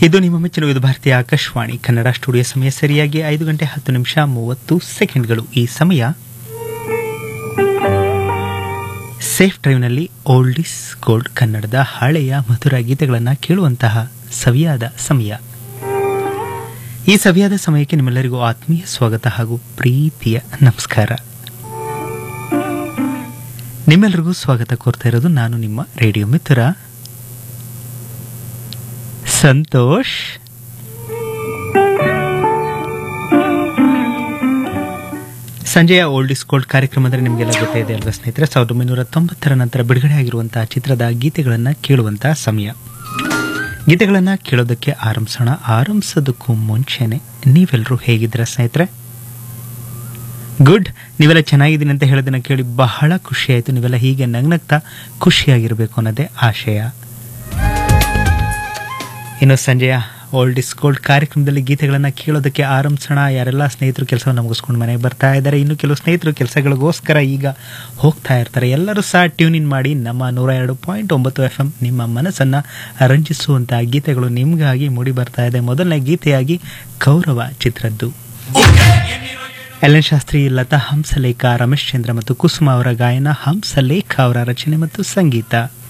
ಇದು ನಿಮ್ಮ ಮೆಚ್ಚಿನ ಇದು ಭಾರತೀಯ ಆಕಾಶವಾಣಿ ಕನ್ನಡ ಸ್ಟುಡಿಯೋ ಸಮಯ ಸರಿಯಾಗಿ ಐದು ಗಂಟೆ ಹತ್ತು ನಿಮಿಷ ಮೂವತ್ತು ಸೆಕೆಂಡ್ಗಳು ಈ ಸಮಯ ಸೇಫ್ ಡ್ರೈವ್ನಲ್ಲಿ ಓಲ್ಡ್ ಇಸ್ ಗೋಲ್ಡ್ ಕನ್ನಡದ ಹಳೆಯ ಮಧುರ ಗೀತೆಗಳನ್ನು ಕೇಳುವಂತಹ ಸವಿಯಾದ ಸಮಯ ಈ ಸವಿಯಾದ ಸಮಯಕ್ಕೆ ನಿಮ್ಮೆಲ್ಲರಿಗೂ ಆತ್ಮೀಯ ಸ್ವಾಗತ ಹಾಗೂ ಪ್ರೀತಿಯ ನಮಸ್ಕಾರ ನಿಮ್ಮೆಲ್ಲರಿಗೂ ಸ್ವಾಗತ ಕೋರ್ತಾ ಇರೋದು ನಾನು ನಿಮ್ಮ ರೇಡಿಯೋ ಮಿತ್ರ ಸಂತೋಷ್ ಸಂಜೆಯ ಓಲ್ಡ್ ಇಸ್ ಗೋಲ್ಡ್ ಕಾರ್ಯಕ್ರಮದಲ್ಲಿ ನಿಮಗೆಲ್ಲ ಗೊತ್ತಿದೆ ಅಲ್ವಾ ಸ್ನೇಹಿತರೆ ಸಾವಿರದ ಒಂಬೈನೂರ ತೊಂಬತ್ತರ ನಂತರ ಬಿಡುಗಡೆ ಆಗಿರುವಂತಹ ಚಿತ್ರದ ಗೀತೆಗಳನ್ನು ಕೇಳುವಂತಹ ಸಮಯ ಗೀತೆಗಳನ್ನು ಕೇಳೋದಕ್ಕೆ ಆರಂಭಿಸೋಣ ಆರಂಭಿಸೋದಕ್ಕೂ ಮುಂಚೆನೆ ನೀವೆಲ್ಲರೂ ಹೇಗಿದ್ದೀರಾ ಸ್ನೇಹಿತರೆ ಗುಡ್ ನೀವೆಲ್ಲ ಚೆನ್ನಾಗಿದ್ದೀನಿ ಅಂತ ಹೇಳೋದನ್ನ ಕೇಳಿ ಬಹಳ ಖುಷಿ ಆಯಿತು ನೀವೆಲ್ಲ ಹೀಗೆ ನಗ್ನಗ್ತಾ ಖುಷಿಯಾಗಿರಬೇಕು ಅನ್ನೋದೇ ಆಶಯ ಇನ್ನು ಸಂಜೆಯ ಓಲ್ಡ್ ಇಸ್ ಗೋಲ್ಡ್ ಕಾರ್ಯಕ್ರಮದಲ್ಲಿ ಗೀತೆಗಳನ್ನು ಕೇಳೋದಕ್ಕೆ ಆರಂಭಿಸೋಣ ಯಾರೆಲ್ಲ ಸ್ನೇಹಿತರು ಕೆಲಸವನ್ನು ಮುಗಿಸ್ಕೊಂಡು ಮನೆಗೆ ಬರ್ತಾ ಇದ್ದಾರೆ ಇನ್ನು ಕೆಲವು ಸ್ನೇಹಿತರು ಕೆಲಸಗಳಿಗೋಸ್ಕರ ಈಗ ಹೋಗ್ತಾ ಇರ್ತಾರೆ ಎಲ್ಲರೂ ಸಹ ಟ್ಯೂನ್ ಇನ್ ಮಾಡಿ ನಮ್ಮ ನೂರ ಎರಡು ಪಾಯಿಂಟ್ ಒಂಬತ್ತು ಎಫ್ ಎಂ ನಿಮ್ಮ ಮನಸ್ಸನ್ನು ರಂಜಿಸುವಂತಹ ಗೀತೆಗಳು ನಿಮಗಾಗಿ ಮೂಡಿ ಬರ್ತಾ ಇದೆ ಮೊದಲನೇ ಗೀತೆಯಾಗಿ ಗೌರವ ಚಿತ್ರದ್ದು ಎಲ್ ಎನ್ ಶಾಸ್ತ್ರಿ ಲತಾ ಹಂಸಲೇಖ ರಮೇಶ್ ಚಂದ್ರ ಮತ್ತು ಕುಸುಮ ಅವರ ಗಾಯನ ಹಂಸಲೇಖ ಅವರ ರಚನೆ ಮತ್ತು ಸಂಗೀತ